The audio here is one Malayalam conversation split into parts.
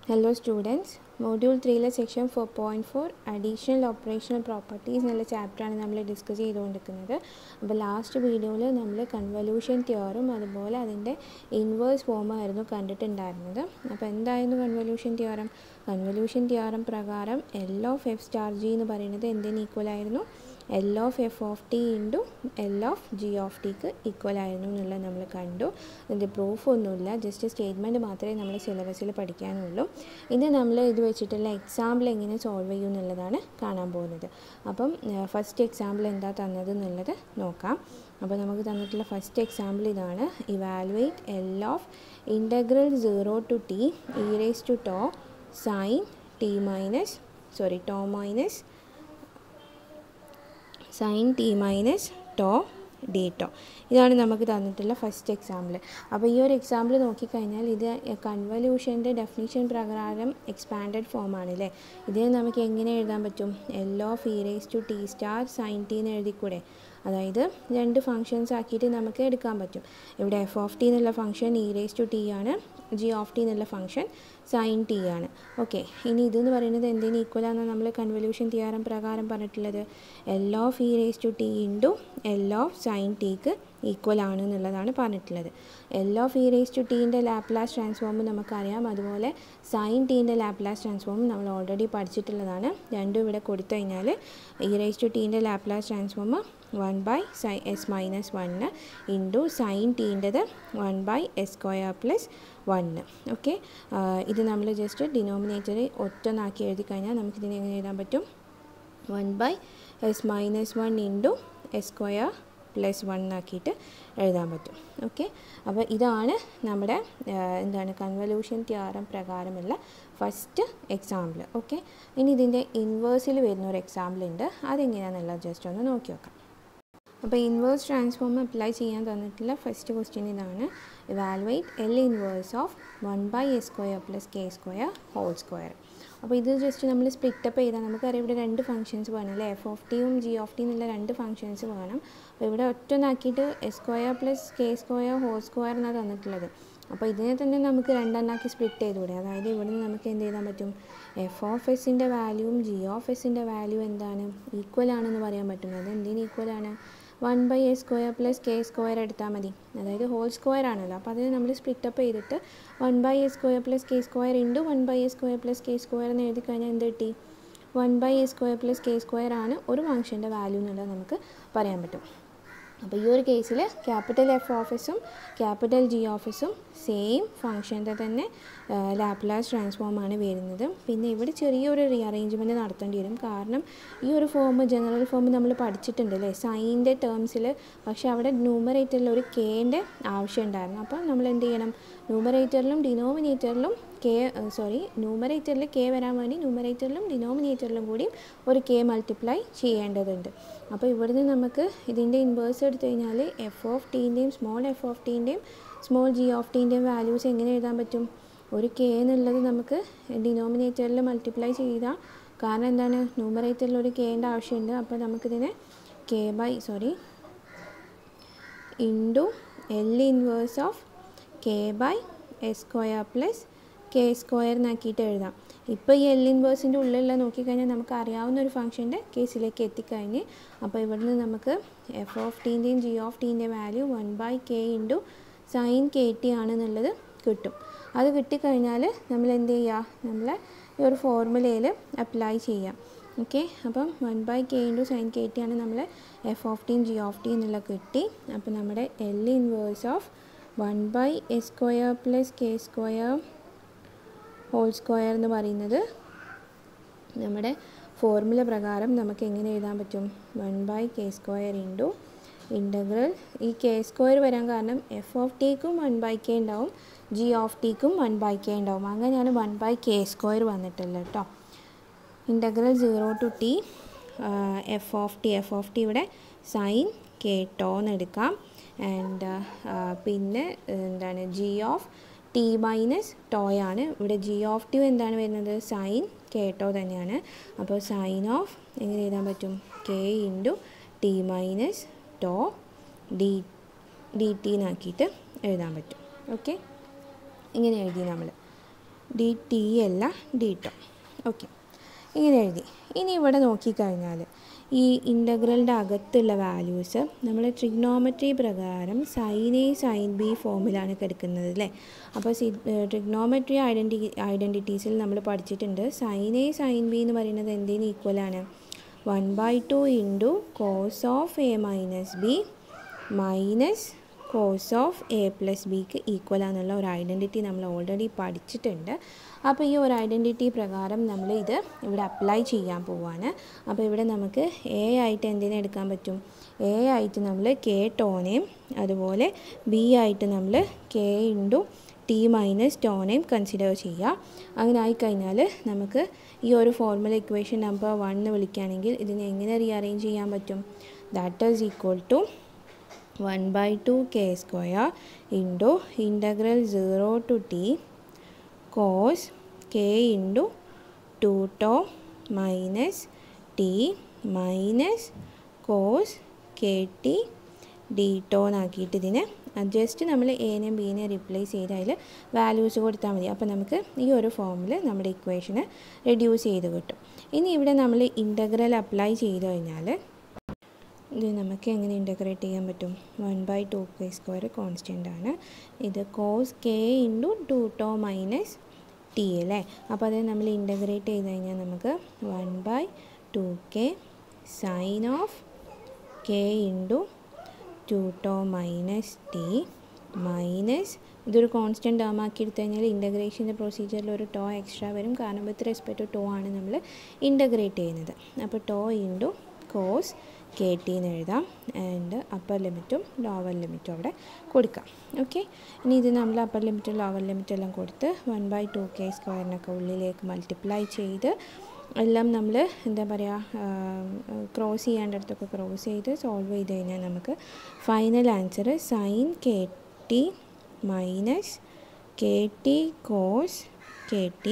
ഹലോ സ്റ്റുഡൻസ് മൊഡ്യൂൾ ത്രീയിലെ section four point four additional operational properties എന്നുള്ള ചാപ്റ്ററാണ് നമ്മൾ ഡിസ്കസ് ചെയ്തുകൊണ്ടിരിക്കുന്നത് അപ്പോൾ ലാസ്റ്റ് വീഡിയോയിൽ നമ്മൾ കൺവല്യൂഷൻ തിയറും അതുപോലെ അതിൻ്റെ ഇൻവേഴ്സ് ഫോമായിരുന്നു കണ്ടിട്ടുണ്ടായിരുന്നത് അപ്പോൾ എന്തായിരുന്നു കൺവല്യൂഷൻ തിയറം കൺവല്യൂഷൻ തിയറം പ്രകാരം L of F star G എന്ന് പറയുന്നത് എന്തിന് ഈക്വൽ ആയിരുന്നു L of F of T into L of G of ടിക്ക് ഈക്വൽ ആയിരുന്നു എന്നുള്ളത് നമ്മൾ കണ്ടു ഇതിൻ്റെ പ്രൂഫ് ഒന്നുമില്ല ജസ്റ്റ് സ്റ്റേറ്റ്മെൻറ്റ് മാത്രമേ നമ്മൾ സിലബസിൽ പഠിക്കാനുള്ളൂ ഇത് നമ്മൾ ഇത് വെച്ചിട്ടുള്ള എക്സാമ്പിൾ എങ്ങനെ സോൾവ് ചെയ്യും എന്നുള്ളതാണ് കാണാൻ പോകുന്നത് അപ്പം ഫസ്റ്റ് എക്സാമ്പിൾ എന്താ തന്നത് എന്നുള്ളത് നോക്കാം അപ്പോൾ നമുക്ക് തന്നിട്ടുള്ള ഫസ്റ്റ് എക്സാമ്പിൾ ഇതാണ് evaluate L of integral zero to T E raise to tau sine T minus sorry tau minus sine T minus tau D tau ഇതാണ് നമുക്ക് തന്നിട്ടുള്ള ഫസ്റ്റ് എക്സാമ്പിൾ അപ്പോൾ ഈ ഒരു എക്സാമ്പിൾ നോക്കിക്കഴിഞ്ഞാൽ ഇത് കൺവല്യൂഷൻ്റെ ഡെഫിനിഷൻ പ്രകാരം എക്സ്പാൻഡഡ് ഫോമാണ് അല്ലേ ഇതിന് നമുക്ക് എങ്ങനെ എഴുതാൻ പറ്റും L of E raise to T star sine T എന്ന് എഴുതിക്കൂടെ അതായത് രണ്ട് ഫങ്ഷൻസ് ആക്കിയിട്ട് നമുക്ക് എടുക്കാൻ പറ്റും ഇവിടെ എഫ് ഓഫ് ടി എന്നുള്ള function E raise to T ആണ് ജി ഓഫ് ടി എന്നുള്ള ഫംഗ്ഷൻ സൈൻ ടി ആണ് ഓക്കെ ഇനി ഇതെന്ന് പറയുന്നത് എന്തിന് ഈക്വലാണെന്ന് നമ്മൾ കൺവല്യൂഷൻ തിയറം പ്രകാരം പറഞ്ഞിട്ടുള്ളത് L of E raise to T into L of sine ടിക്ക് ഈക്വൽ ആണ് എന്നുള്ളതാണ് പറഞ്ഞിട്ടുള്ളത് L of E raise to ടീൻ്റെ ലാപ്ലാസ് ട്രാൻസ്ഫോം നമുക്കറിയാം അതുപോലെ സൈൻ ടീൻ്റെ ലാപ്ലാസ് ട്രാൻസ്ഫോം നമ്മൾ ഓൾറെഡി പഠിച്ചിട്ടുള്ളതാണ് രണ്ടും ഇവിടെ കൊടുത്തു കഴിഞ്ഞാൽ ഇ റേസ് ടു ടീൻ്റെ ലാപ്ലാസ് ട്രാൻസ്ഫോം വൺ ബൈ സൈ S minus one into sine ടീൻ്റെത് one by S square plus one okay ഇത് നമ്മൾ ജസ്റ്റ് ഡിനോമിനേറ്റർ ഒറ്റൊന്നാക്കി എഴുതി കഴിഞ്ഞാൽ നമുക്കിതിനെ എങ്ങനെ എഴുതാൻ പറ്റും one by S minus one into S square plus one ആക്കിയിട്ട് എഴുതാൻ പറ്റും ഓക്കെ അപ്പോൾ ഇതാണ് നമ്മുടെ എന്താണ് കൺവല്യൂഷൻ തിയറം പ്രകാരമുള്ള ഫസ്റ്റ് എക്സാമ്പിൾ ഓക്കെ ഇനി ഇതിൻ്റെ ഇൻവേഴ്സിൽ വരുന്ന ഒരു എക്സാമ്പിൾ ഉണ്ട് അതെങ്ങനെയാണെന്നുള്ളത് ജസ്റ്റ് ഒന്ന് നോക്കി നോക്കാം അപ്പോൾ ഇൻവേഴ്സ് ട്രാൻസ്ഫോം അപ്ലൈ ചെയ്യാൻ തന്നിട്ടുള്ള ഫസ്റ്റ് ക്വസ്റ്റ്യൻ ഇതാണ് evaluate L inverse of one by A square plus K square whole square അപ്പോൾ ഇത് ജസ്റ്റ് നമ്മൾ സ്പ്ലിറ്റപ്പ് ചെയ്താൽ നമുക്കറിയാം ഇവിടെ രണ്ട് ഫംഗ്ഷൻസ് വേണം അല്ലേ എഫ് ഓഫ് ടിയും ജി ഓഫ് ടി എന്നുള്ള രണ്ട് ഫംഗ്ഷൻസ് വേണം അപ്പോൾ ഇവിടെ ഒറ്റൊന്നാക്കിയിട്ട് S square plus K square whole square എന്നാണ് തന്നിട്ടുള്ളത് അപ്പോൾ ഇതിനെ തന്നെ നമുക്ക് രണ്ടെണ്ണാക്കി സ്പ്ലിറ്റ് ചെയ്തുകൂടെ അതായത് ഇവിടെ നിന്ന് നമുക്ക് എന്ത് ചെയ്താൻ പറ്റും എഫ് ഓഫ് എസിൻ്റെ വാല്യൂവും ജി ഓഫ് എസിൻ്റെ വാല്യൂ എന്താണ് ഈക്വൽ ആണെന്ന് പറയാൻ പറ്റും അത് എന്തിന് ഈക്വൽ ആണ് one by A square plus K square എടുത്താൽ മതി അതായത് ഹോൾ സ്ക്വയർ ആണല്ലോ അപ്പോൾ അതിന് നമ്മൾ സ്പ്ലിറ്റപ്പ് ചെയ്തിട്ട് one by A square plus K square into one by A square plus K square എന്ന് എഴുതി കഴിഞ്ഞാൽ എന്ത് കിട്ടി one by A square plus K square ആണ് ഒരു ഫംഗ്ഷൻ്റെ വാല്യൂ എന്നുള്ളത് നമുക്ക് പറയാൻ പറ്റും അപ്പോൾ ഈ ഒരു കേസിൽ ക്യാപിറ്റൽ എഫ് ഓഫീസും ക്യാപിറ്റൽ ജി ഓഫീസും സെയിം ഫംഗ്ഷൻ്റെ തന്നെ ലാപ്ലാസ് ട്രാൻസ്ഫോമാണ് വരുന്നത് പിന്നെ ഇവിടെ ചെറിയൊരു റീഅറേഞ്ച്മെൻറ്റ് നടത്തേണ്ടി വരും കാരണം ഈ ഒരു ഫോം ജനറൽ ഫോം നമ്മൾ പഠിച്ചിട്ടുണ്ട് അല്ലേ സൈൻ്റെ ടേംസിൽ പക്ഷേ അവിടെ ന്യൂമറേറ്ററിൽ ഒരു കേൻ്റെ ആവശ്യം ഉണ്ടായിരുന്നു അപ്പോൾ നമ്മൾ എന്ത് ചെയ്യണം ന്യൂമറേറ്ററിലും ഡിനോമിനേറ്ററിലും കെ സോറി ന്യൂമറേറ്ററിൽ കെ വരാൻ വേണ്ടി ന്യൂമറേറ്ററിലും ഡിനോമിനേറ്ററിലും കൂടി ഒരു കെ മൾട്ടിപ്ലൈ ചെയ്യേണ്ടതുണ്ട് അപ്പോൾ ഇവിടുന്ന് നമുക്ക് ഇതിൻ്റെ ഇൻവേഴ്സ് എടുത്തു കഴിഞ്ഞാൽ എഫ് ഓഫ് ടീൻ്റെയും സ്മോൾ എഫ് ഓഫ് ടീൻ്റെയും സ്മോൾ ജി ഓഫ് ടീൻ്റെയും വാല്യൂസ് എങ്ങനെ എഴുതാൻ പറ്റും ഒരു കെ എന്നുള്ളത് നമുക്ക് ഡിനോമിനേറ്ററിൽ മൾട്ടിപ്ലൈ ചെയ്താൽ കാരണം എന്താണ് ന്യൂമറേറ്ററിൽ ഒരു കെൻ്റെ ആവശ്യമുണ്ട് അപ്പോൾ നമുക്കിതിനെ K by sorry into L inverse of K by S square plus K square എന്നാക്കിയിട്ട് എഴുതാം ഇപ്പോൾ ഈ എൽ ഇൻവേഴ്സിൻ്റെ ഉള്ളിലുള്ള നോക്കിക്കഴിഞ്ഞാൽ നമുക്ക് അറിയാവുന്ന ഒരു ഫംഗ്ഷൻ്റെ കേസിലേക്ക് എത്തിക്കഴിഞ്ഞ് അപ്പോൾ ഇവിടുന്ന് നമുക്ക് എഫ് ഓഫ് ടീൻ്റെയും ജി ഓഫ് ടീൻ്റെയും value one by K into sine K T ആണെന്നുള്ളത് കിട്ടും അത് കിട്ടിക്കഴിഞ്ഞാൽ നമ്മൾ എന്ത് ചെയ്യുക നമ്മൾ ഈ ഒരു ഫോർമുലയിൽ അപ്ലൈ ചെയ്യാം ഓക്കെ അപ്പം one by K into sine K T ആണ് നമ്മൾ F of T G of T എന്നുള്ള കിട്ടി അപ്പോൾ നമ്മുടെ L inverse of one by A square plus K square whole square എന്ന് പറയുന്നത് നമ്മുടെ ഫോർമുല പ്രകാരം നമുക്ക് എങ്ങനെ എഴുതാൻ പറ്റും one by K square into integral ഈ കെ സ്ക്വയർ വരാൻ കാരണം എഫ് ഓഫ് ടിക്കും വൺ ബൈ കെ ഉണ്ടാവും ജി ഓഫ് ടിക്കും വൺ ബൈ കെ ഉണ്ടാവും അങ്ങനെയാണ് വൺ ബൈ കെ സ്ക്വയർ വന്നിട്ടുള്ളത് കേട്ടോ integral zero to T F of T F of T ഇവിടെ സൈൻ കെ ടോ എന്ന് എടുക്കാം ആൻഡ് പിന്നെ എന്താണ് ജി ഓഫ് ടി മൈനസ് ടോയാണ് ഇവിടെ ജി ഓഫ് ടി എന്താണ് വരുന്നത് സൈൻ കെ ടോ തന്നെയാണ് അപ്പോൾ സൈൻ ഓഫ് എങ്ങനെ എഴുതാൻ പറ്റും K into T minus tau D D T എന്നാക്കിയിട്ട് എഴുതാൻ പറ്റും ഓക്കെ ഇങ്ങനെ എഴുതി നമ്മൾ ഡി ടി അല്ല ഡി ടോ ഓക്കെ ഇങ്ങനെ എഴുതി ഇനി ഇവിടെ നോക്കിക്കഴിഞ്ഞാൽ ഈ ഇൻ്റഗ്രലിൻ്റെ അകത്തുള്ള വാല്യൂസ് നമ്മൾ ട്രിഗ്നോമെട്രി പ്രകാരം സൈൻ എ സൈൻ ബി ഫോമിലാണ് കിടക്കുന്നത് അല്ലേ അപ്പോൾ സി ട്രിഗ്നോമെട്രി ഐഡൻറ്റി ഐഡൻറ്റിറ്റീസിൽ നമ്മൾ പഠിച്ചിട്ടുണ്ട് സൈൻ എ സൈൻ ബി എന്ന് പറയുന്നത് എന്തിന് ഈക്വലാണ് one by two into cos of A minus B minus cos of A plus ബിക്ക് ഈക്വൽ ആണെന്നുള്ള ഒരു ഐഡൻറ്റിറ്റി നമ്മൾ ഓൾറെഡി പഠിച്ചിട്ടുണ്ട് അപ്പോൾ ഈ ഒരു ഐഡൻറ്റിറ്റി പ്രകാരം നമ്മൾ ഇത് ഇവിടെ അപ്ലൈ ചെയ്യാൻ പോവാണ് അപ്പോൾ ഇവിടെ നമുക്ക് എ ആയിട്ട് എന്തിനെ എടുക്കാൻ പറ്റും എ ആയിട്ട് നമ്മൾ കെ ടോനെയും അതുപോലെ ബി ആയിട്ട് നമ്മൾ കെ ഇൻറ്റു ടി മൈനസ് ടോനെയും കൺസിഡർ ചെയ്യുക അങ്ങനെ ആയിക്കഴിഞ്ഞാൽ നമുക്ക് ഈ ഒരു ഫോർമുല ഇക്വേഷൻ നമ്പർ വൺ എന്ന് വിളിക്കുകയാണെങ്കിൽ ഇതിനെ എങ്ങനെ റീഅറേഞ്ച് ചെയ്യാൻ പറ്റും that is equal to one by two K square into integral zero to T cos K into two tau minus T minus cos K T D tau എന്നാക്കിയിട്ട് ഇതിനെ ജസ്റ്റ് നമ്മൾ എനെയും ബീനെ റിപ്ലേസ് ചെയ്ത് അതിൽ വാല്യൂസ് കൊടുത്താൽ മതി അപ്പോൾ നമുക്ക് ഈ ഒരു ഫോമിൽ നമ്മുടെ ഇക്വേഷന് റെഡ്യൂസ് ചെയ്ത് കിട്ടും ഇനി ഇവിടെ നമ്മൾ ഇൻ്റഗ്രൽ അപ്ലൈ ചെയ്ത് കഴിഞ്ഞാൽ ഇത് നമുക്ക് എങ്ങനെ ഇൻ്റഗ്രേറ്റ് ചെയ്യാൻ പറ്റും one by two K square constant ആണ് ഇത് cos K into two tau minus T അല്ലേ അപ്പോൾ അത് നമ്മൾ ഇൻ്റഗ്രേറ്റ് ചെയ്ത് കഴിഞ്ഞാൽ നമുക്ക് one by two K sine of K into two tau minus T minus ഇതൊരു കോൺസ്റ്റൻറ്റ് ടേം ആക്കി എടുത്തു കഴിഞ്ഞാൽ ഇൻ്റഗ്രേഷൻ്റെ പ്രൊസീജിയറിൽ ഒരു ടോ എക്സ്ട്രാ വരും കാരണം വിത്ത് റെസ്പെക്ട് ടു ടോ ആണ് നമ്മൾ ഇൻ്റഗ്രേറ്റ് ചെയ്യുന്നത് അപ്പോൾ tau into cos K T എന്ന് എഴുതാം ആൻഡ് അപ്പർ ലിമിറ്റും ലോവർ ലിമിറ്റും അവിടെ കൊടുക്കാം ഓക്കെ ഇനി ഇത് നമ്മൾ അപ്പർ ലിമിറ്റും ലോവർ ലിമിറ്റും എല്ലാം കൊടുത്ത് വൺ ബൈ ടു കെ സ്ക്വയറിനൊക്കെ ഉള്ളിലേക്ക് മൾട്ടിപ്ലൈ ചെയ്ത് എല്ലാം നമ്മൾ എന്താ പറയുക ക്രോസ് ചെയ്യേണ്ടടുത്തൊക്കെ ക്രോസ് ചെയ്ത് സോൾവ് ചെയ്ത് കഴിഞ്ഞാൽ നമുക്ക് final answer sine K T minus K T cos K T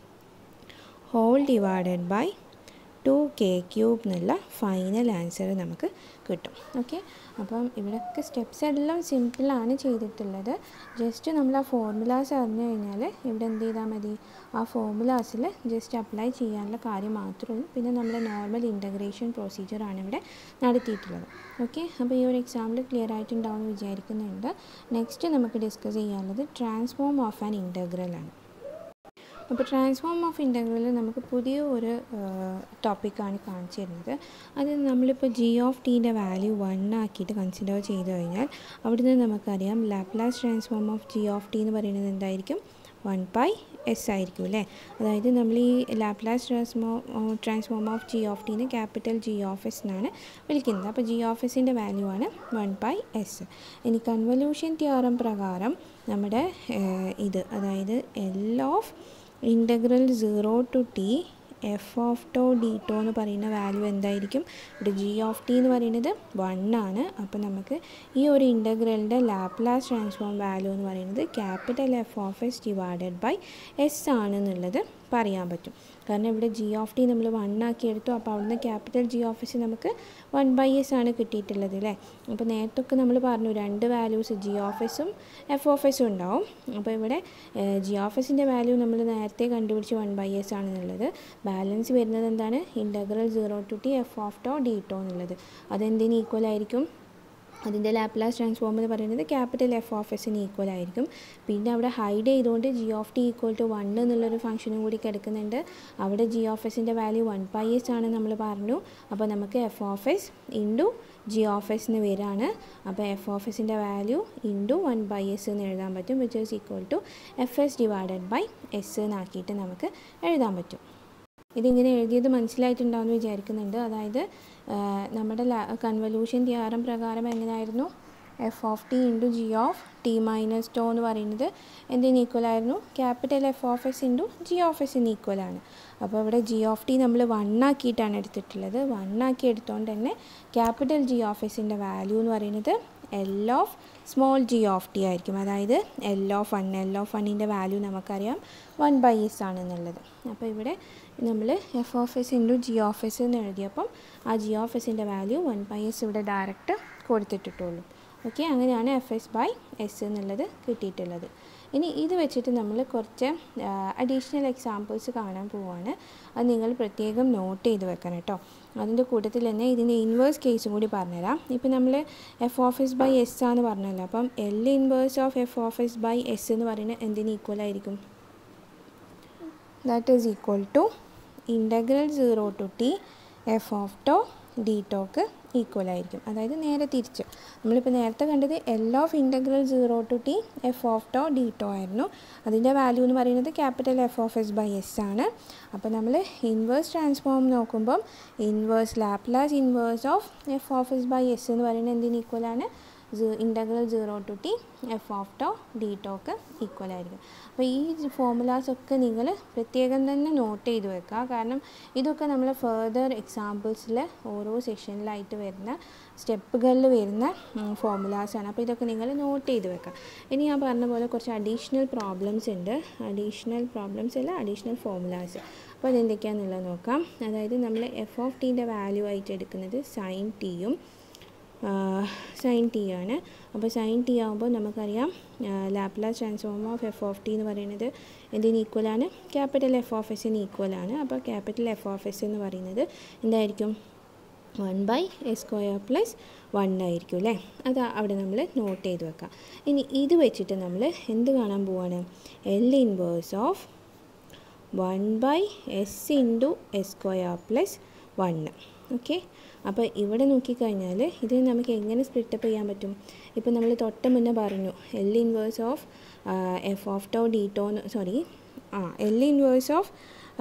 whole divided by two K cube എന്നുള്ള ഫൈനൽ ആൻസർ നമുക്ക് കിട്ടും ഓക്കെ അപ്പം ഇവിടെയൊക്കെ സ്റ്റെപ്സ് എല്ലാം സിമ്പിളാണ് ചെയ്തിട്ടുള്ളത് ജസ്റ്റ് നമ്മൾ ആ ഫോർമുലാസ് അറിഞ്ഞു കഴിഞ്ഞാൽ ഇവിടെ എന്ത് ചെയ്താൽ മതി ആ ഫോർമുലാസിൽ ജസ്റ്റ് അപ്ലൈ ചെയ്യാനുള്ള കാര്യം മാത്രമേ ഉള്ളൂ പിന്നെ നമ്മുടെ നോർമൽ ഇൻ്റഗ്രേഷൻ പ്രൊസീജിയറാണ് ഇവിടെ നടത്തിയിട്ടുള്ളത് ഓക്കെ അപ്പോൾ ഈ ഒരു എക്സാമ്പിൾ ക്ലിയർ ആയിട്ടുണ്ടാവും എന്ന് വിചാരിക്കുന്നുണ്ട് നെക്സ്റ്റ് നമുക്ക് ഡിസ്കസ് ചെയ്യാനുള്ളത് ട്രാൻസ്ഫോം ഓഫ് ആൻ ഇൻ്റഗ്രൽ ആണ് അപ്പോൾ ട്രാൻസ്ഫോം ഓഫ് ഇൻ്റഗ്രൽ നമുക്ക് പുതിയ ഒരു ടോപ്പിക്കാണ് കാണിച്ചു തരുന്നത് അത് നമ്മളിപ്പോൾ ജി ഓഫ് ടീൻ്റെ വാല്യൂ വൺ ആക്കിയിട്ട് കൺസിഡർ ചെയ്ത് കഴിഞ്ഞാൽ അവിടുന്ന് നമുക്കറിയാം Laplace transform of G of T എന്ന് പറയുന്നത് എന്തായിരിക്കും വൺ പൈ എസ് ആയിരിക്കും അല്ലേ അതായത് നമ്മൾ ഈ ലാപ്ലാസ് ട്രാൻസ്മോ ട്രാൻസ്ഫോം ഓഫ് ജി ഓഫ് ടീനെ ക്യാപിറ്റൽ ജി ഓഫ് എസ് എന്നാണ് വിളിക്കുന്നത് അപ്പോൾ ജി ഓഫ് എസിൻ്റെ വാല്യൂ ആണ് വൺ പൈ എസ് ഇനി കൺവല്യൂഷൻ തിയറം പ്രകാരം നമ്മുടെ ഇത് അതായത് L of integral zero to T F of tau D tau എന്ന് പറയുന്ന വാല്യൂ എന്തായിരിക്കും ഇവിടെ ജി ഓഫ് ടി എന്ന് പറയുന്നത് വൺ ആണ് അപ്പോൾ നമുക്ക് ഈ ഒരു ഇൻ്റഗ്രലിൻ്റെ ലാപ്ലാസ് ട്രാൻസ്ഫോം വാല്യൂ എന്ന് പറയുന്നത് capital F of S divided by S ആണെന്നുള്ളത് പറയാൻ പറ്റും കാരണം ഇവിടെ ജി ഓഫ് ടി നമ്മൾ വൺ ആക്കി എടുത്തു അപ്പോൾ അവിടുന്ന് ക്യാപിറ്റൽ ജി ഓഫ് എസ് നമുക്ക് വൺ ബൈ എസ് ആണ് കിട്ടിയിട്ടുള്ളത് അല്ലേ അപ്പോൾ നേരത്തൊക്കെ നമ്മൾ പറഞ്ഞു രണ്ട് വാല്യൂസ് ജി ഓഫ് എസും എഫ് ഓഫ് എസും ഉണ്ടാവും അപ്പോൾ ഇവിടെ ജി ഓഫ് എസിൻ്റെ വാല്യൂ നമ്മൾ നേരത്തെ കണ്ടുപിടിച്ച് വൺ ബൈ എസ് ആണെന്നുള്ളത് ബാലൻസ് വരുന്നത് എന്താണ് integral zero to T F of tau D tau എന്നുള്ളത് അതെന്തിന് ഈക്വൽ ആയിരിക്കും അതിൻ്റെ ലാപ്ലാസ് ട്രാൻസ്ഫോം എന്ന് പറയുന്നത് ക്യാപിറ്റൽ എഫ് ഓഫ് എസിന് ഈക്വൽ ആയിരിക്കും പിന്നെ അവിടെ ഹൈഡ് ചെയ്തുകൊണ്ട് G of T equal to one എന്നുള്ളൊരു ഫംഗ്ഷനും കൂടി കിടക്കുന്നുണ്ട് അവിടെ ജി ഓഫ് എസിൻ്റെ വാല്യൂ വൺ പൈ എസ് ആണ് നമ്മൾ പറഞ്ഞു അപ്പോൾ നമുക്ക് F of S into G of S എന്ന് വരാണ് അപ്പോൾ എഫ് ഓഫ് എസിൻ്റെ value into one by S എന്ന് എഴുതാൻ പറ്റും which is equal to F S divided by S എന്നാക്കിയിട്ട് നമുക്ക് എഴുതാൻ പറ്റും ഇതിങ്ങനെ എഴുതിയത് മനസ്സിലായിട്ടുണ്ടാവുമെന്ന് വിചാരിക്കുന്നുണ്ട് അതായത് നമ്മുടെ കൺവല്യൂഷൻ തിയാറം പ്രകാരം എങ്ങനെയായിരുന്നു F of T into G of T minus tau എന്ന് പറയുന്നത് എന്തിന് ഈക്വൽ ആയിരുന്നു capital F of S into G of എസിന് ഈക്വൽ ആണ് അപ്പോൾ ഇവിടെ ജി ഓഫ് ടി നമ്മൾ വൺ ആക്കിയിട്ടാണ് എടുത്തിട്ടുള്ളത് വൺ ആക്കി എടുത്തുകൊണ്ട് തന്നെ ക്യാപിറ്റൽ ജി ഓഫ് എസിൻ്റെ വാല്യൂ എന്ന് പറയുന്നത് L of small G of T ആയിരിക്കും അതായത് L of one L of വണ്ണിൻ്റെ വാല്യൂ നമുക്കറിയാം വൺ ബൈ എസ് ആണെന്നുള്ളത് അപ്പോൾ ഇവിടെ നമ്മൾ F of S into G of S എന്ന് എഴുതിയപ്പം ആ ജി ഓഫ് എസിൻ്റെ വാല്യൂ വൺ ബൈ എസ് ഇവിടെ ഡയറക്റ്റ് കൊടുത്തിട്ടിട്ടുള്ളൂ ഓക്കെ അങ്ങനെയാണ് എഫ് എസ് ബൈ എസ് എന്നുള്ളത് കിട്ടിയിട്ടുള്ളത് ഇനി ഇത് വെച്ചിട്ട് നമ്മൾ കുറച്ച് അഡീഷണൽ എക്സാമ്പിൾസ് കാണാൻ പോവാണ് അത് നിങ്ങൾ പ്രത്യേകം നോട്ട് ചെയ്ത് വെക്കണം കേട്ടോ അതിൻ്റെ കൂട്ടത്തിൽ തന്നെ ഇതിൻ്റെ ഇൻവേഴ്സ് കേസും കൂടി പറഞ്ഞുതരാം ഇപ്പം നമ്മൾ F of S by S ആണെന്ന് പറഞ്ഞല്ലോ അപ്പം L inverse of F of S by S എന്ന് പറയുന്നത് എന്തിന് ഈക്വൽ ആയിരിക്കും that is equal to integral zero to T F of tau D ടോക്ക് ഈക്വൽ ആയിരിക്കും അതായത് നേരെ തിരിച്ച് നമ്മളിപ്പോൾ നേരത്തെ കണ്ടത് L of integral zero to T F of tau D tau ആയിരുന്നു അതിൻ്റെ വാല്യൂ എന്ന് പറയുന്നത് capital F of S by S ആണ് അപ്പോൾ നമ്മൾ ഇൻവേഴ്സ് ട്രാൻസ്ഫോം നോക്കുമ്പം inverse Laplace inverse of F of S by S എന്ന് പറയുന്നത് എന്തിന് ഈക്വൽ ആണ് integral zero to T F of tau D ടോക്ക് ഈക്വൽ ആയിരിക്കും അപ്പോൾ ഈ ഫോമുലാസ് ഒക്കെ നിങ്ങൾ പ്രത്യേകം തന്നെ നോട്ട് ചെയ്ത് വെക്കുക കാരണം ഇതൊക്കെ നമ്മൾ ഫെർദർ എക്സാമ്പിൾസിൽ ഓരോ സെഷനിലായിട്ട് വരുന്ന സ്റ്റെപ്പുകളിൽ വരുന്ന ഫോമുലാസാണ് അപ്പോൾ ഇതൊക്കെ നിങ്ങൾ നോട്ട് ചെയ്ത് വെക്കുക ഇനി ഞാൻ പറഞ്ഞ പോലെ കുറച്ച് അഡീഷണൽ പ്രോബ്ലംസ് ഉണ്ട് അഡീഷണൽ പ്രോബ്ലംസ് അല്ല അഡീഷണൽ ഫോമുലാസ് അപ്പോൾ അതെന്തൊക്കെയാണെന്നുള്ളത് നോക്കാം അതായത് നമ്മൾ എഫ് ഓഫ് ടീൻ്റെ വാല്യൂ ആയിട്ട് എടുക്കുന്നത് സൈൻ ടിയും സൈൻ ടി ആണ് അപ്പോൾ സൈൻ ടി ആകുമ്പോൾ നമുക്കറിയാം Laplace transform of F of T എന്ന് പറയുന്നത് എന്തിന് ഈക്വലാണ് ക്യാപിറ്റൽ എഫ് ഓഫ് എസിന് ഈക്വലാണ് അപ്പോൾ ക്യാപിറ്റൽ എഫ് ഓഫ് എസ് എന്ന് പറയുന്നത് എന്തായിരിക്കും one by A square plus one ആയിരിക്കും അല്ലേ അത് അവിടെ നമ്മൾ നോട്ട് ചെയ്ത് വെക്കാം ഇനി ഇത് വെച്ചിട്ട് നമ്മൾ എന്ത് കാണാൻ പോവാണ് L inverse of one by S into S square plus one okay അപ്പോൾ ഇവിടെ നോക്കിക്കഴിഞ്ഞാൽ ഇത് നമുക്ക് എങ്ങനെ സ്പ്ലിറ്റപ്പ് ചെയ്യാൻ പറ്റും ഇപ്പോൾ നമ്മൾ തൊട്ട് മുന്നേ പറഞ്ഞു L inverse of F of tau D tau sorry ആ L inverse of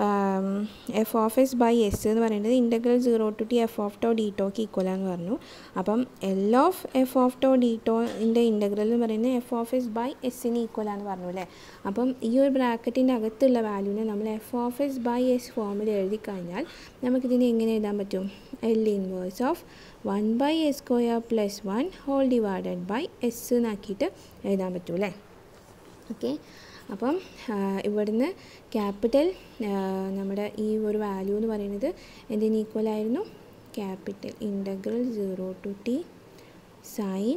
F of S by S എന്ന് പറയുന്നത് integral zero to T F of tau D ടോക്ക് ഈക്വലാന്ന് പറഞ്ഞു അപ്പം L of F of tau D ടോൻ്റെ ഇൻ്റഗ്രൽ എന്ന് പറയുന്നത് എഫ് ഓഫ് എസ് ബൈ എസ്സിന് ഈക്വലാന്ന് പറഞ്ഞു അല്ലേ അപ്പം ഈ ഒരു ബ്രാക്കറ്റിൻ്റെ അകത്തുള്ള വാല്യൂവിനെ നമ്മൾ F of S by S ഫോമിൽ എഴുതി കഴിഞ്ഞാൽ നമുക്കിതിനെ എങ്ങനെ എഴുതാൻ പറ്റും L inverse of one by S square plus one whole divided by S എന്നാക്കിയിട്ട് എഴുതാൻ പറ്റും അല്ലേ ഓക്കെ അപ്പം ഇവിടുന്ന് ക്യാപിറ്റൽ നമ്മുടെ ഈ ഒരു വാല്യൂ എന്ന് പറയുന്നത് എന്തിന് ഈക്വൽ ആയിരുന്നു capital integral zero to T sine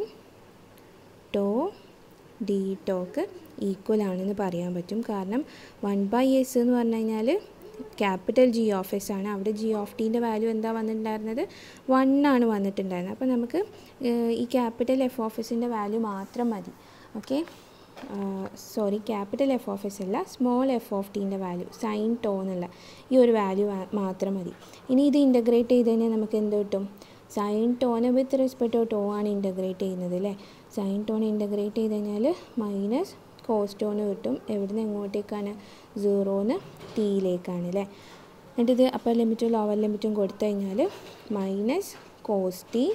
tau D ടോക്ക് ഈക്വൽ ആണെന്ന് പറയാൻ പറ്റും കാരണം വൺ ബൈ എസ് എന്ന് പറഞ്ഞു കഴിഞ്ഞാൽ ക്യാപിറ്റൽ ജി ഓഫ് എസ് ആണ് അവിടെ ജി ഓഫ് ടീൻ്റെ വാല്യൂ എന്താ വന്നിട്ടുണ്ടായിരുന്നത് വൺ ആണ് വന്നിട്ടുണ്ടായിരുന്നത് അപ്പോൾ നമുക്ക് ഈ ക്യാപിറ്റൽ എഫ് ഓഫ് എസിൻ്റെ വാല്യൂ മാത്രം മതി okay sorry capital F of S അല്ല സ്മോൾ എഫ് ഓഫ് ടീൻ്റെ വാല്യൂ സൈൻ ടോ എന്നുള്ള ഈ ഒരു വാല്യൂ മാത്രം മതി ഇനി ഇത് ഇൻ്റഗ്രേറ്റ് ചെയ്ത് കഴിഞ്ഞാൽ നമുക്ക് എന്ത് കിട്ടും സൈൻ ടോനെ വിത്ത് റെസ്പെക്ട് ടു ടോ ആണ് ഇൻ്റഗ്രേറ്റ് ചെയ്യുന്നത് അല്ലേ സൈൻ ടോനെ ഇൻ്റഗ്രേറ്റ് ചെയ്ത് കഴിഞ്ഞാൽ മൈനസ് കോസ്റ്റോണ് കിട്ടും എവിടുന്ന് എങ്ങോട്ടേക്കാണ് സീറോന്ന് ടീയിലേക്കാണ് അല്ലേ എന്നിട്ട് ഇത് അപ്പർ ലിമിറ്റും ലോവർ ലിമിറ്റും കൊടുത്തു കഴിഞ്ഞാൽ minus cos T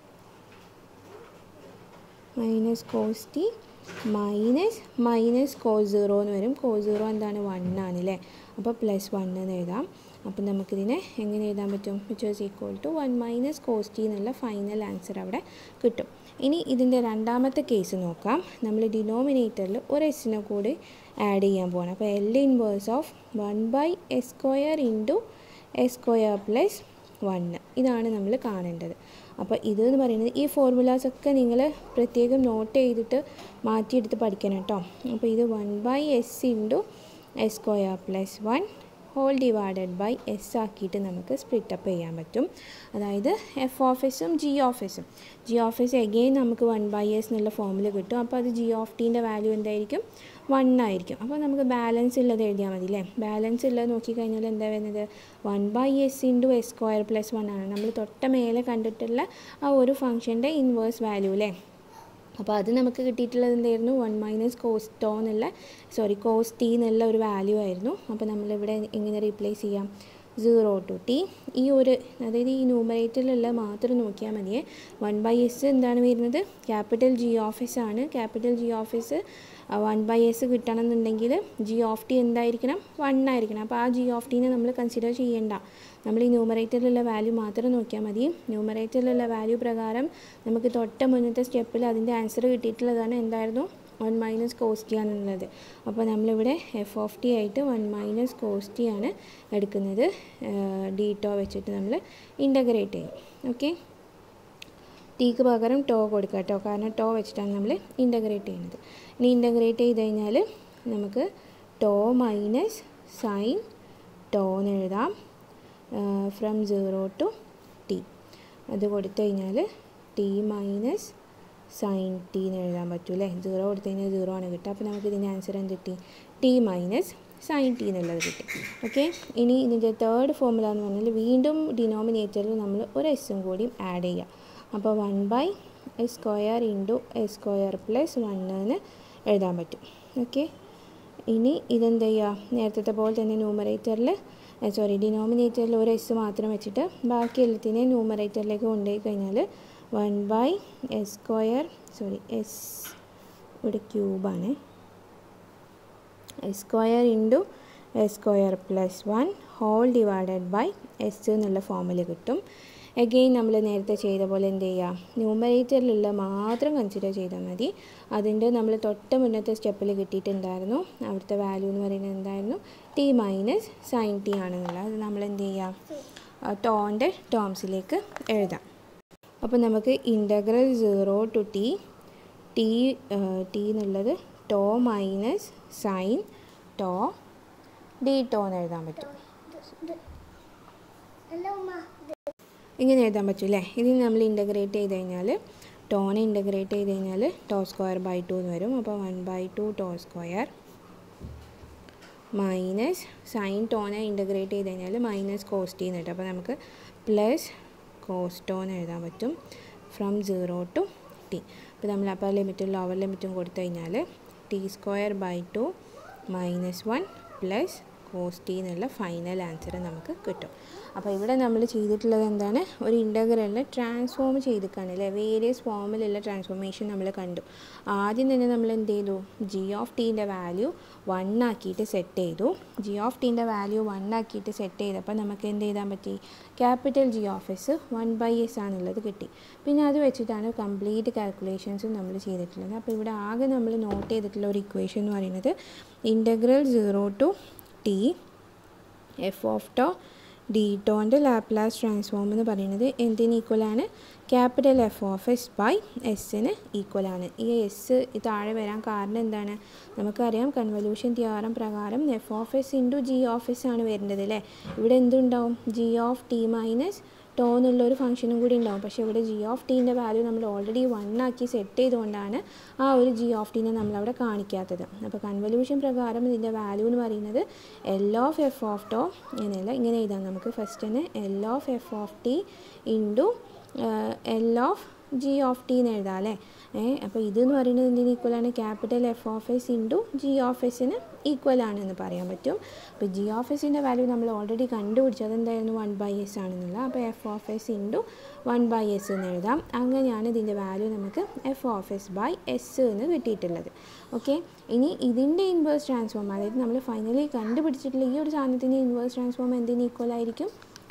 minus cos T minus minus cos zero എന്ന് വരും കോ സീറോ എന്താണ് വൺ ആണ് അല്ലേ അപ്പോൾ പ്ലസ് വൺ എന്ന് എഴുതാം അപ്പം നമുക്കിതിനെ എങ്ങനെ എഴുതാൻ പറ്റും which was equal to one minus cos T എന്നുള്ള ഫൈനൽ ആൻസർ അവിടെ കിട്ടും ഇനി ഇതിൻ്റെ രണ്ടാമത്തെ കേസ് നോക്കാം നമ്മൾ ഡിനോമിനേറ്ററിൽ ഒരു എസ്സിനെ കൂടി ആഡ് ചെയ്യാൻ പോകണം അപ്പോൾ L inverse of one by S square into S square plus one ഇതാണ് നമ്മൾ കാണേണ്ടത് അപ്പോൾ ഇത് എന്ന് പറയുന്നത് ഈ ഫോർമുലാസ് ഒക്കെ നിങ്ങൾ പ്രത്യേകം നോട്ട് ചെയ്തിട്ട് മാറ്റിയെടുത്ത് പഠിക്കണം കേട്ടോ അപ്പോൾ ഇത് one by S into S square plus one whole divided by S ആക്കിയിട്ട് നമുക്ക് സ്പ്ലിറ്റപ്പ് ചെയ്യാൻ പറ്റും അതായത് എഫ് ഓഫ് എസും ജി ഓഫ് എസും ജി ഓഫ് എസ് എഗെയിൻ നമുക്ക് വൺ ബൈ എസ് എന്നുള്ള ഫോമിൽ കിട്ടും അപ്പോൾ അത് ജി ഓഫ് ടീൻ്റെ വാല്യൂ എന്തായിരിക്കും വൺ ആയിരിക്കും അപ്പോൾ നമുക്ക് ബാലൻസ് ഉള്ളത് എഴുതിയാൽ മതി അല്ലേ ബാലൻസ് ഉള്ളത് നോക്കിക്കഴിഞ്ഞാൽ എന്താ വരുന്നത് one by S into S square plus one ആണ് നമ്മൾ തൊട്ട മേലെ കണ്ടിട്ടുള്ള ആ ഒരു ഫംഗ്ഷൻ്റെ ഇൻവേഴ്സ് വാല്യൂ അല്ലേ അപ്പോൾ അത് നമുക്ക് കിട്ടിയിട്ടുള്ളത് എന്തായിരുന്നു വൺ മൈനസ് കോസ്റ്റോ എന്നുള്ള സോറി കോസ് ടി എന്നുള്ള ഒരു വാല്യൂ ആയിരുന്നു അപ്പോൾ നമ്മളിവിടെ എങ്ങനെ റീപ്ലേസ് ചെയ്യാം സീറോ ടു ടി ഈ ഒരു അതായത് ഈ ന്യൂമറേറ്ററിലുള്ള മാത്രം നോക്കിയാൽ മതിയേ വൺ ബൈ എസ് എന്താണ് വരുന്നത് ക്യാപിറ്റൽ ജി ഓഫ് എസ് ആണ് capital G of S one by S കിട്ടണമെന്നുണ്ടെങ്കിൽ ജി ഓഫ് ടി എന്തായിരിക്കണം വൺ ആയിരിക്കണം അപ്പോൾ ആ ജി ഓഫ് ടീനെ നമ്മൾ കൺസിഡർ ചെയ്യേണ്ട നമ്മൾ ഈ ന്യൂമറേറ്ററിലുള്ള വാല്യൂ മാത്രം നോക്കിയാൽ മതി ന്യൂമറേറ്ററിലുള്ള വാല്യൂ പ്രകാരം നമുക്ക് തൊട്ട മുന്നത്തെ സ്റ്റെപ്പിൽ അതിൻ്റെ ആൻസർ കിട്ടിയിട്ടുള്ളതാണ് എന്തായിരുന്നു വൺ മൈനസ് കോസ്റ്റി ആണെന്നുള്ളത് അപ്പോൾ നമ്മളിവിടെ എഫ് ഓഫ് ടി ആയിട്ട് വൺ മൈനസ് കോസ്റ്റി ആണ് എടുക്കുന്നത് ഡീറ്റോ വെച്ചിട്ട് നമ്മൾ ഇൻ്റഗ്രേറ്റ് ചെയ്യും ഓക്കെ ടീക്ക് പകരം ടോ കൊടുക്കുക കേട്ടോ കാരണം ടോ വെച്ചിട്ടാണ് നമ്മൾ ഇൻ്റഗ്രേറ്റ് ചെയ്യുന്നത് ഇനി ഇൻ്റഗ്രേറ്റ് ചെയ്ത് കഴിഞ്ഞാൽ നമുക്ക് ടോ മൈനസ് സൈൻ ടോ എന്ന് എഴുതാം ഫ്രം സീറോ ടു ടി അത് കൊടുത്തു കഴിഞ്ഞാൽ ടി മൈനസ് സൈൻ ടി എന്ന് എഴുതാൻ പറ്റും അല്ലേ സീറോ കൊടുത്തു കഴിഞ്ഞാൽ സീറോ ആണ് കിട്ടുക അപ്പോൾ നമുക്ക് ഇതിൻ്റെ ആൻസർ എന്ത് കിട്ടി ടി മൈനസ് സൈൻ ടി എന്നുള്ളത് കിട്ടി ഓക്കെ ഇനി ഇതിൻ്റെ തേർഡ് ഫോമുല എന്ന് പറഞ്ഞാൽ വീണ്ടും ഡിനോമിനേറ്ററിൽ നമ്മൾ ഒരു എസ്സും കൂടി ആഡ് ചെയ്യുക അപ്പോൾ one by S square into S square plus one എന്ന് എഴുതാൻ പറ്റും ഓക്കെ ഇനി ഇതെന്ത് ചെയ്യുക നേരത്തെ പോലെ തന്നെ ന്യൂമറേറ്ററിൽ സോറി ഡിനോമിനേറ്ററിൽ ഒരു എസ് മാത്രം വെച്ചിട്ട് ബാക്കി എല്ലാത്തിനെയും ന്യൂമറേറ്ററിലേക്ക് കൊണ്ടുപോയി കഴിഞ്ഞാൽ one by S square sorry S ഇവിടെ ക്യൂബാണ് S square into S square plus one whole divided by S എന്നുള്ള ഫോമിൽ കിട്ടും എഗെയിൻ നമ്മൾ നേരത്തെ ചെയ്ത പോലെ എന്ത് ചെയ്യുക ന്യൂമറേറ്ററിലുള്ള മാത്രം കൺസിഡർ ചെയ്താൽ മതി അതിൻ്റെ നമ്മൾ തൊട്ട് മുന്നത്തെ സ്റ്റെപ്പിൽ കിട്ടിയിട്ടുണ്ടായിരുന്നു അവിടുത്തെ വാല്യൂ എന്ന് പറയുന്നത് എന്തായിരുന്നു ടി മൈനസ് സൈൻ ടി ആണെന്നുള്ളത് അത് നമ്മൾ എന്ത് ചെയ്യുക ടോൻ്റെ ടേംസിലേക്ക് എഴുതാം അപ്പോൾ നമുക്ക് integral zero to T T T എന്നുള്ളത് tau minus sine tau D tau എന്ന് എഴുതാൻ പറ്റും ഇങ്ങനെ എഴുതാൻ പറ്റും അല്ലേ ഇതിന് നമ്മൾ ഇൻ്റഗ്രേറ്റ് ചെയ്ത് കഴിഞ്ഞാൽ ടോനെ ഇൻ്റഗ്രേറ്റ് ചെയ്ത് കഴിഞ്ഞാൽ ടോ സ്ക്വയർ ബൈ ടു എന്ന് വരും അപ്പോൾ one by two tau square minus sine ടോനെ ഇൻ്റഗ്രേറ്റ് ചെയ്ത് കഴിഞ്ഞാൽ മൈനസ് കോസ്റ്റി എന്ന് കിട്ടും അപ്പോൾ നമുക്ക് പ്ലസ് കോസ്റ്റോ എന്ന് എഴുതാൻ പറ്റും ഫ്രം സീറോ ടു ടി അപ്പോൾ നമ്മൾ അപ്പോൾ ലിമിറ്റും ലോവർ ലിമിറ്റും കൊടുത്തു കഴിഞ്ഞാൽ T square by two minus one plus cos T എന്നുള്ള ഫൈനൽ ആൻസർ നമുക്ക് കിട്ടും അപ്പോൾ ഇവിടെ നമ്മൾ ചെയ്തിട്ടുള്ളത് എന്താണ് ഒരു ഇൻ്റഗ്രലിനെ ട്രാൻസ്ഫോം ചെയ്തിക്കാണ് അല്ലേ വേരിയസ് ഫോമിലുള്ള ട്രാൻസ്ഫോർമേഷൻ നമ്മൾ കണ്ടു ആദ്യം തന്നെ നമ്മൾ എന്ത് ചെയ്തു ജി ഓഫ് ടീൻ്റെ വാല്യൂ വൺ ആക്കിയിട്ട് സെറ്റ് ചെയ്തു ജി ഓഫ് ടീൻ്റെ വാല്യൂ വൺ ആക്കിയിട്ട് സെറ്റ് ചെയ്തപ്പോൾ നമുക്ക് എന്ത് ചെയ്താൻ പറ്റി capital G of S one by S ആണുള്ളത് കിട്ടി പിന്നെ അത് വെച്ചിട്ടാണ് കംപ്ലീറ്റ് കാൽക്കുലേഷൻസും നമ്മൾ ചെയ്തിട്ടുള്ളത് അപ്പോൾ ഇവിടെ ആകെ നമ്മൾ നോട്ട് ചെയ്തിട്ടുള്ള ഒരു ഇക്വേഷൻ എന്ന് പറയുന്നത് integral zero to T F of tau D ടോൻ്റെ ലാപ്ലാസ് ട്രാൻസ്ഫോം എന്ന് പറയുന്നത് എന്തിന് ഈക്വലാണ് capital F of S by എസ്സിന് ഈക്വലാണ് ഈ എസ് താഴെ വരാൻ കാരണം എന്താണ് നമുക്കറിയാം കൺവല്യൂഷൻ തിയറം പ്രകാരം F of S into G of S ആണ് വരേണ്ടത് അല്ലേ ഇവിടെ എന്തുണ്ടാവും G of T minus tau എന്നുള്ള ഒരു ഫംഗ്ഷനും കൂടി ഉണ്ടാവും പക്ഷേ ഇവിടെ ജി ഓഫ് ടീൻ്റെ വാല്യൂ നമ്മൾ ഓൾറെഡി വൺ ആക്കി സെറ്റ് ചെയ്തുകൊണ്ടാണ് ആ ഒരു ജി ഓഫ് ടീനെ നമ്മളവിടെ കാണിക്കാത്തത് അപ്പോൾ കൺവല്യൂഷൻ പ്രകാരം ഇതിൻ്റെ വാല്യൂ എന്ന് പറയുന്നത് L of F of tau ഇങ്ങനെയല്ല ഇങ്ങനെ എഴുതാം നമുക്ക് ഫസ്റ്റ് തന്നെ L of F of T into L of G of T എന്ന് എഴുതാം അല്ലേ ഏ അപ്പോൾ ഇതെന്ന് പറയുന്നത് എന്തിന് ഈക്വലാണ് capital F of S into G of എസിന് ഈക്വൽ ആണെന്ന് പറയാൻ പറ്റും അപ്പോൾ ജി ഓഫ് എസിൻ്റെ വാല്യൂ നമ്മൾ ഓൾറെഡി കണ്ടുപിടിച്ചത് എന്തായിരുന്നു വൺ ബൈ എസ് ആണെന്നുള്ള അപ്പോൾ F of S into one by S എന്ന് എഴുതാം അങ്ങനെയാണ് ഇതിൻ്റെ വാല്യൂ നമുക്ക് F of S by S എന്ന് കിട്ടിയിട്ടുള്ളത് ഓക്കെ ഇനി ഇതിൻ്റെ ഇൻവേഴ്സ് ട്രാൻസ്ഫോം അതായത് നമ്മൾ ഫൈനലി കണ്ടുപിടിച്ചിട്ടുള്ള ഈ ഒരു സാധനത്തിൻ്റെ ഇൻവേഴ്സ് ട്രാൻസ്ഫോം എന്തിന് ഈക്വൽ ആയിരിക്കും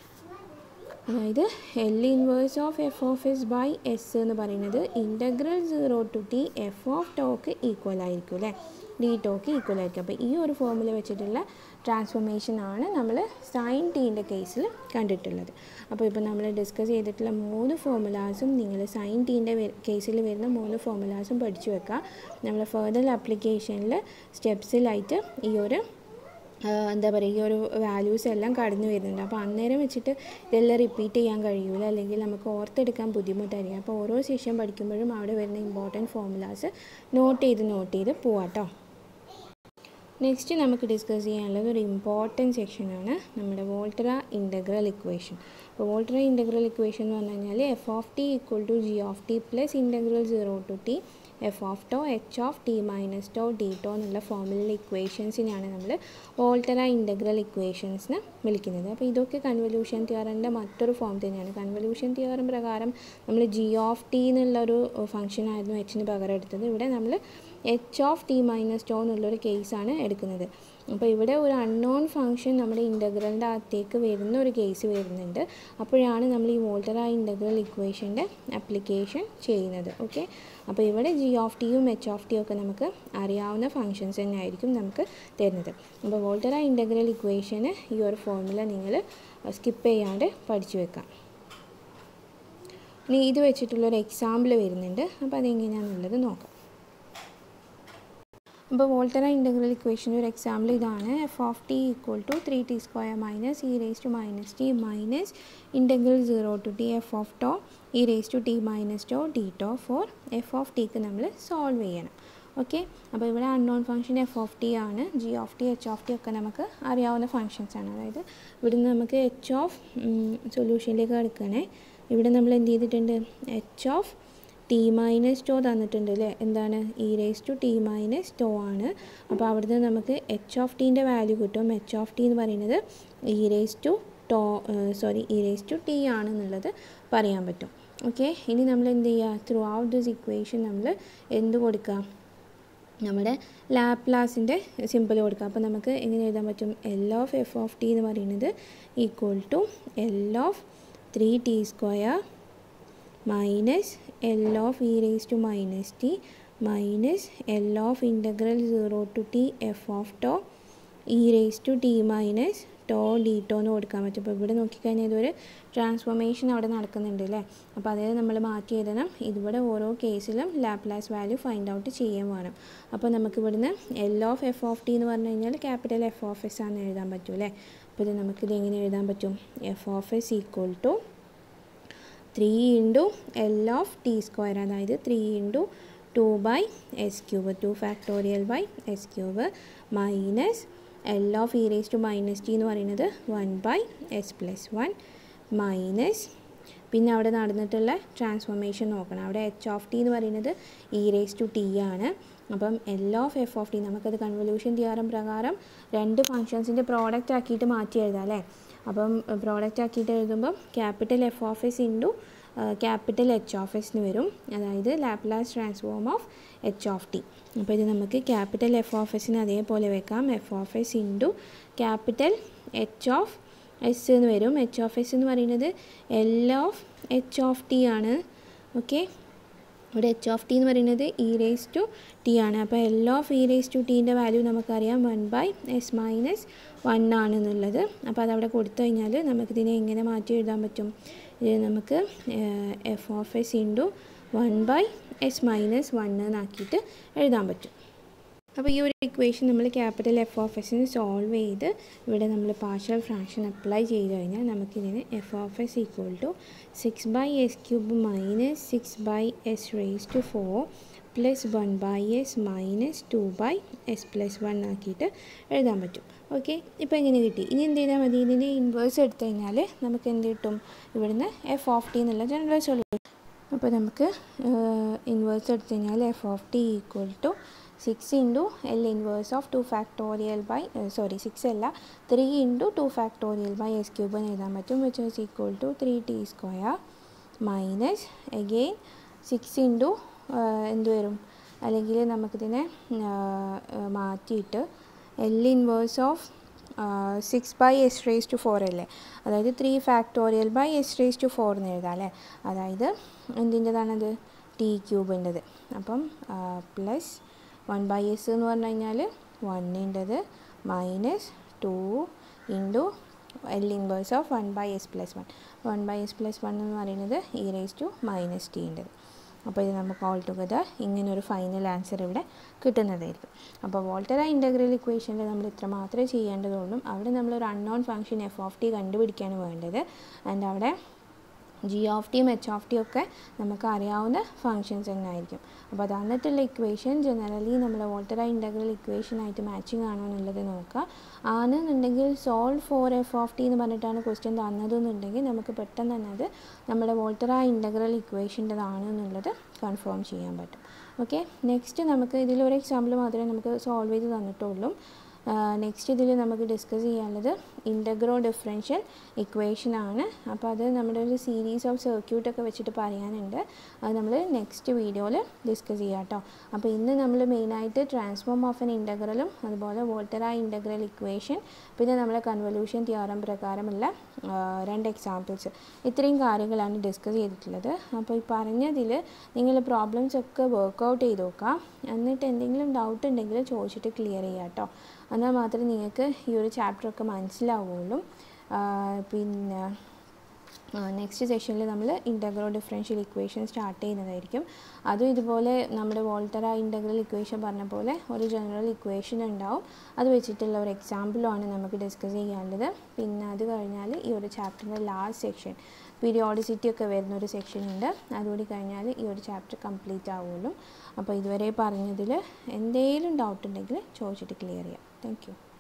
അതായത് L inverse of F of S by S എന്ന് പറയുന്നത് integral zero to T F of ടോക്ക് ഈക്വൽ ആയിരിക്കും അല്ലേ ഡി ടോക്ക് ഈക്വൽ ആയിരിക്കും അപ്പോൾ ഈ ഒരു ഫോമുല വെച്ചിട്ടുള്ള ട്രാൻസ്ഫോർമേഷൻ ആണ് നമ്മൾ സൈൻ ടീൻ്റെ കേസിൽ കണ്ടിട്ടുള്ളത് അപ്പോൾ ഇപ്പോൾ നമ്മൾ ഡിസ്കസ് ചെയ്തിട്ടുള്ള മൂന്ന് ഫോമുലാസും നിങ്ങൾ സൈൻ ടീൻ്റെ കേസിൽ വരുന്ന മൂന്ന് ഫോമുലാസും പഠിച്ചു വെക്കുക നമ്മൾ ഫെർദർ ആപ്ലിക്കേഷനിൽ സ്റ്റെപ്സിലായിട്ട് ഈ ഒരു എന്താ പറയുക ഈ ഒരു വാല്യൂസ് എല്ലാം കടന്നു വരുന്നുണ്ട് അപ്പോൾ അന്നേരം വെച്ചിട്ട് ഇതെല്ലാം റിപ്പീറ്റ് ചെയ്യാൻ കഴിയൂല അല്ലെങ്കിൽ നമുക്ക് ഓർത്തെടുക്കാൻ ബുദ്ധിമുട്ടായിരിക്കും അപ്പോൾ ഓരോ സെഷൻ പഠിക്കുമ്പോഴും അവിടെ വരുന്ന ഇമ്പോർട്ടൻറ്റ് ഫോമുലാസ് നോട്ട് ചെയ്ത് നോട്ട് ചെയ്ത് പോവാട്ടോ നെക്സ്റ്റ് നമുക്ക് ഡിസ്കസ് ചെയ്യാനുള്ളത് ഒരു ഇമ്പോർട്ടൻറ്റ് സെക്ഷനാണ് നമ്മുടെ വോൾട്ടറ ഇൻ്റഗ്രൽ ഇക്വേഷൻ അപ്പോൾ വോൾട്ടറ ഇൻ്റഗ്രൽ ഇക്വേഷൻ എന്ന് പറഞ്ഞു കഴിഞ്ഞാൽ F of T equal to G of T plus integral zero to T F of tau H of T minus tau D tau എന്നുള്ള ഫോമിലുള്ള ഇക്വേഷൻസിനെയാണ് നമ്മൾ വോൾട്ടറ ഇൻ്റഗ്രൽ ഇക്വേഷൻസ് എന്ന് വിളിക്കുന്നത് അപ്പോൾ ഇതൊക്കെ കൺവല്യൂഷൻ തിയറിൻ്റെ മറ്റൊരു ഫോം തന്നെയാണ് കൺവല്യൂഷൻ തിയറും പ്രകാരം നമ്മൾ ജി ഓഫ് ടി എന്നുള്ളൊരു ഫംഗ്ഷൻ ആയിരുന്നു എച്ചിന് പകരം എടുത്തത് ഇവിടെ നമ്മൾ H of T minus tau എന്നുള്ളൊരു കേസാണ് എടുക്കുന്നത് അപ്പോൾ ഇവിടെ ഒരു അൺനോൺ ഫംഗ്ഷൻ നമ്മുടെ ഇൻ്റഗ്രലിൻ്റെ അകത്തേക്ക് വരുന്ന ഒരു കേസ് വരുന്നുണ്ട് അപ്പോഴാണ് നമ്മൾ ഈ വോൾട്ടറ ഇൻ്റഗ്രൽ ഇക്വേഷൻ്റെ ആപ്ലിക്കേഷൻ ചെയ്യുന്നത് ഓക്കെ അപ്പോൾ ഇവിടെ ജി ഓഫ് ടിയും എച്ച് ഓഫ് ടിയും ഒക്കെ നമുക്ക് അറിയാവുന്ന ഫങ്ഷൻസ് തന്നെ ആയിരിക്കും നമുക്ക് തരുന്നത് അപ്പോൾ വോൾട്ടറ ഇൻ്റഗ്രൽ ഇക്വേഷന് ഈ ഒരു ഫോർമുല നിങ്ങൾ സ്കിപ്പ് ചെയ്യാണ്ട് പഠിച്ചു വെക്കാം ഇനി ഇത് വെച്ചിട്ടുള്ളൊരു എക്സാമ്പിൾ വരുന്നുണ്ട് അപ്പോൾ അതെങ്ങനെയാണെന്നുള്ളത് നോക്കാം അപ്പോൾ വോൾട്ടറ ഇൻ്റഗ്രൽ ഇക്വേഷൻ്റെ ഒരു എക്സാമ്പിൾ ഇതാണ് F of T equal to three T square minus E raise to minus T minus integral zero to T F of tau E raise to T minus tau D tau for F of ടിക്ക് നമ്മൾ സോൾവ് ചെയ്യണം ഓക്കെ അപ്പോൾ ഇവിടെ unknown function F of T ആണ് G of T H of T ഒക്കെ നമുക്ക് അറിയാവുന്ന ഫങ്ഷൻസ് ആണ് അതായത് ഇവിടുന്ന് നമുക്ക് എച്ച് ഓഫ് സൊല്യൂഷനിലേക്ക് എടുക്കണേ ഇവിടെ നമ്മൾ എന്ത് ചെയ്തിട്ടുണ്ട് H of T minus tau തന്നിട്ടുണ്ട് അല്ലേ എന്താണ് E raise to T minus tau ആണ് അപ്പോൾ അവിടുന്ന് നമുക്ക് എച്ച് ഓഫ് ടീൻ്റെ വാല്യൂ കിട്ടും എച്ച് ഓഫ് ടി എന്ന് പറയുന്നത് E raise to tau sorry E raise to T ആണെന്നുള്ളത് പറയാൻ പറ്റും ഓക്കെ ഇനി നമ്മൾ എന്ത് ചെയ്യുക ത്രൂ ഔട്ട് ദിസ് ഇക്വേഷൻ നമ്മൾ എന്ത് കൊടുക്കുക നമ്മുടെ ലാപ്ലാസിൻ്റെ സിമ്പിൾ കൊടുക്കുക അപ്പോൾ നമുക്ക് എങ്ങനെ എഴുതാൻ പറ്റും L of F of T എന്ന് പറയുന്നത് equal to L of three T square minus L of E raise to minus T minus L of integral zero to T F of tau E raise to T minus tau D tau എന്ന് കൊടുക്കാൻ പറ്റും അപ്പോൾ ഇവിടെ നോക്കിക്കഴിഞ്ഞാൽ ഇതൊരു ട്രാൻസ്ഫോർമേഷൻ അവിടെ നടക്കുന്നുണ്ട് അല്ലേ അപ്പോൾ അതായത് നമ്മൾ മാറ്റി എഴുതണം ഇതിവിടെ ഓരോ കേസിലും ലാപ്ലാസ് വാല്യൂ ഫൈൻഡ് ഔട്ട് ചെയ്യാൻ വേണം അപ്പോൾ നമുക്ക് ഇവിടുന്ന് L of F of T എന്ന് പറഞ്ഞു കഴിഞ്ഞാൽ ക്യാപിറ്റൽ എഫ് ഓഫ് എസ് ആണെന്ന് എഴുതാൻ പറ്റും അല്ലേ അപ്പോൾ ഇത് നമുക്കിത് എങ്ങനെ എഴുതാൻ പറ്റും F of S equal to three into L of T square അതായത് three into two by S cube two factorial by S cube minus L of E raise to minus T എന്ന് പറയുന്നത് one by S plus one minus പിന്നെ അവിടെ നടന്നിട്ടുള്ള ട്രാൻസ്ഫോർമേഷൻ നോക്കണം അവിടെ എച്ച് ഓഫ് ടി എന്ന് പറയുന്നത് ഇ റേസ് ടു ടി ആണ് അപ്പം L of F of T നമുക്കത് കൺവല്യൂഷൻ തിയറം പ്രകാരം രണ്ട് ഫങ്ഷൻസിൻ്റെ പ്രോഡക്റ്റ് ആക്കിയിട്ട് മാറ്റി എഴുതാം അല്ലേ അപ്പം പ്രോഡക്റ്റ് ആക്കിയിട്ട് എഴുതുമ്പം capital F of S into capital H of S എന്ന് വരും അതായത് Laplace transform of H of T അപ്പോൾ ഇത് നമുക്ക് ക്യാപിറ്റൽ എഫ് ഓഫ് എസിന് അതേപോലെ വെക്കാം F of S into capital H of S എന്ന് വരും എച്ച് ഓഫ് എസ് എന്ന് പറയുന്നത് L of H of T ആണ് ഓക്കെ ഇവിടെ എച്ച് ഓഫ് ടി എന്ന് പറയുന്നത് ഇ റേസ് ടു ടി ആണ് അപ്പോൾ L of E raise to ടീൻ്റെ വാല്യൂ നമുക്കറിയാം one by S minus one ആണെന്നുള്ളത് അപ്പോൾ അതവിടെ കൊടുത്തു കഴിഞ്ഞാൽ നമുക്കിതിനെ എങ്ങനെ മാറ്റി എഴുതാൻ പറ്റും ഇത് നമുക്ക് F of S into one by S minus one എന്നാക്കിയിട്ട് എഴുതാൻ പറ്റും അപ്പോൾ ഈ ഒരു ഇക്വേഷൻ നമ്മൾ ക്യാപിറ്റൽ എഫ് ഓഫ് എസിന് സോൾവ് ചെയ്ത് ഇവിടെ നമ്മൾ പാർഷ്യൽ ഫ്രാക്ഷൻ അപ്ലൈ ചെയ്ത് കഴിഞ്ഞാൽ നമുക്കിതിന് F of S equal to six by S cube minus six by S raise to four plus one by S minus two by S plus one ആക്കിയിട്ട് എഴുതാൻ പറ്റും ഓക്കെ ഇപ്പോൾ എങ്ങനെ കിട്ടി ഇനി എന്ത് ചെയ്താൽ മതി ഇതിൻ്റെ ഇൻവേഴ്സ് എടുത്തു കഴിഞ്ഞാൽ നമുക്ക് എന്ത് കിട്ടും ഇവിടുന്ന് എഫ് ഓഫ് ടി എന്നുള്ള ജനറൽ സൊല്യൂഷൻ അപ്പോൾ നമുക്ക് ഇൻവേഴ്സ് എടുത്തു കഴിഞ്ഞാൽ F of T equal to six into L inverse of two factorial by sorry six അല്ല three into two factorial by S cube എന്ന് എഴുതാൻ പറ്റും which is equal to three T square minus again six into എന്ത് വരും അല്ലെങ്കിൽ നമുക്കിതിനെ മാറ്റിയിട്ട് L inverse of six by S raise to four അല്ലേ അതായത് three factorial by S raise to four എന്ന് എഴുതാം അല്ലേ അതായത് എന്തിൻ്റെതാണത് ടി ക്യൂബിൻ്റെത് അപ്പം പ്ലസ് വൺ ബൈ എസ് എന്ന് പറഞ്ഞു കഴിഞ്ഞാൽ വണ്ണിൻ്റെത് minus two into L inverse of one by S plus one one by S plus one എന്ന് പറയുന്നത് ഇ റേസ് ടു മൈനസ് ടീൻ്റെത് അപ്പോൾ ഇത് നമുക്ക് ഓൾ ടുഗദർ ഇങ്ങനെ ഒരു ഫൈനൽ ആൻസർ ഇവിടെ കിട്ടുന്നതായിരിക്കും അപ്പോൾ വോൾട്ടറ ഇൻ്റഗ്രൽ ഇക്വേഷനിൽ നമ്മൾ ഇത്ര മാത്രമേ ചെയ്യേണ്ടതുള്ളൂ അവിടെ നമ്മളൊരു unknown function F of t കണ്ടുപിടിക്കുകയാണ് വേണ്ടത് ആൻഡ് അവിടെ ജി ഓഫ് ടിയും എച്ച് ഓഫ് ടിയും ഒക്കെ നമുക്ക് അറിയാവുന്ന ഫങ്ഷൻസ് തന്നെ ആയിരിക്കും അപ്പോൾ അത് തന്നിട്ടുള്ള ഇക്വേഷൻ ജനറലി നമ്മൾ വോൾട്ടറ ഇൻ്റഗ്രൽ ഇക്വേഷൻ ആയിട്ട് മാച്ചിങ് ആണോ എന്നുള്ളത് നോക്കുക ആണെന്നുണ്ടെങ്കിൽ solve for F of T എന്ന് പറഞ്ഞിട്ടാണ് ക്വസ്റ്റ്യൻ തന്നതെന്നുണ്ടെങ്കിൽ നമുക്ക് പെട്ടെന്ന് തന്നെ അത് നമ്മുടെ വോൾട്ടറ ഇൻ്റഗ്രൽ ഇക്വേഷൻ്റെതാണ് എന്നുള്ളത് കൺഫേം ചെയ്യാൻ പറ്റും ഓക്കെ നെക്സ്റ്റ് നമുക്ക് ഇതിലൊരു എക്സാമ്പിൾ മാത്രമേ നമുക്ക് സോൾവ് ചെയ്ത് തന്നിട്ടുള്ളൂ നെക്സ്റ്റ് ഇതിൽ നമുക്ക് ഡിസ്കസ് ചെയ്യാനുള്ളത് ഇൻ്റഗ്രോ ഡിഫറൻഷ്യൽ ഇക്വേഷൻ ആണ് അപ്പോൾ അത് നമ്മുടെ ഒരു സീരീസ് ഓഫ് സർക്യൂട്ടൊക്കെ വെച്ചിട്ട് പറയാനുണ്ട് അത് നമ്മൾ നെക്സ്റ്റ് വീഡിയോയിൽ ഡിസ്കസ് ചെയ്യാം കേട്ടോ അപ്പോൾ ഇന്ന് നമ്മൾ മെയിനായിട്ട് ട്രാൻസ്ഫോം ഓഫ് എൻ ഇൻ്റഗ്രലും അതുപോലെ വോൾട്ടറ ഇൻ്റഗ്രൽ ഇക്വേഷൻ പിന്നെ നമ്മളെ കൺവല്യൂഷൻ തിയറം പ്രകാരമുള്ള രണ്ട് എക്സാമ്പിൾസ് ഇത്രയും കാര്യങ്ങളാണ് ഡിസ്കസ് ചെയ്തിട്ടുള്ളത് അപ്പോൾ ഈ പറഞ്ഞതിൽ നിങ്ങൾ പ്രോബ്ലംസ് ഒക്കെ വർക്കൗട്ട് ചെയ്ത് നോക്കാം എന്നിട്ട് എന്തെങ്കിലും ഡൗട്ട് ഉണ്ടെങ്കിൽ ചോദിച്ചിട്ട് ക്ലിയർ ചെയ്യാം കേട്ടോ എന്നാൽ മാത്രമേ നിങ്ങൾക്ക് ഈ ഒരു ചാപ്റ്ററൊക്കെ മനസ്സിലാവുള്ളൂ പിന്നെ നെക്സ്റ്റ് സെഷനിൽ നമ്മൾ ഇൻ്റഗ്രോ ഡിഫറൻഷ്യൽ ഇക്വേഷൻ സ്റ്റാർട്ട് ചെയ്യുന്നതായിരിക്കും അതും ഇതുപോലെ നമ്മുടെ വോൾട്ടറ ഇൻ്റഗ്രൽ ഇക്വേഷൻ പറഞ്ഞ പോലെ ഒരു ജനറൽ ഇക്വേഷൻ ഉണ്ടാവും അത് വെച്ചിട്ടുള്ള ഒരു എക്സാമ്പിളുമാണ് നമുക്ക് ഡിസ്കസ് ചെയ്യാനുള്ളത് പിന്നെ അത് കഴിഞ്ഞാൽ ഈ ഒരു ചാപ്റ്ററിൻ്റെ ലാസ്റ്റ് സെക്ഷൻ പീരിയോഡിസിറ്റി ഒക്കെ വരുന്ന ഒരു സെക്ഷൻ ഉണ്ട് അതുകൂടി കഴിഞ്ഞാൽ ഈ ഒരു ചാപ്റ്റർ കംപ്ലീറ്റ് ആവുമല്ലോ അപ്പോൾ ഇതുവരെ പറഞ്ഞതിൽ എന്തെങ്കിലും ഡൗട്ട് ഉണ്ടെങ്കിൽ ചോദിച്ചിട്ട് ക്ലിയർ ചെയ്യാം താങ്ക്